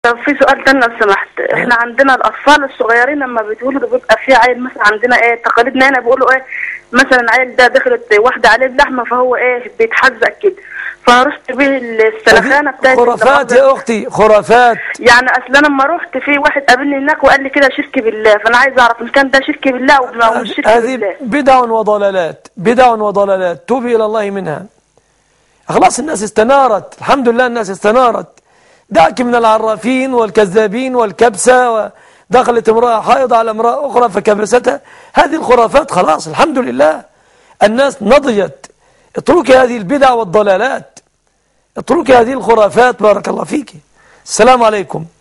طب في سؤال تاني لو سمحت احنا عندنا الاطفال الصغيرين لما بيتولدوا بيبقى في عيل مثلا عندنا ايه تقاليدنا هنا بيقولوا ايه مثلا عيل ده دخلت واحده عليه اللحمه فهو ايه بيتحزق كده فرحت به السلخانه بتاعت خرافات يا أختي خرافات يعني اصل انا لما رحت في واحد قابلني هناك وقال لي كده شرك بالله فانا عايز اعرف ان كان ده شرك بالله او مش شرك هذه بالله بدع وضلالات بدع وضلالات توبي إلى الله منها خلاص الناس استنارت الحمد لله الناس استنارت دعك من العرافين والكذابين والكبسة ودخلت امرأة حائض على امرأة أخرى فكبستها هذه الخرافات خلاص الحمد لله الناس نضجت اتركي هذه البدع والضلالات اتركي هذه الخرافات بارك الله فيك السلام عليكم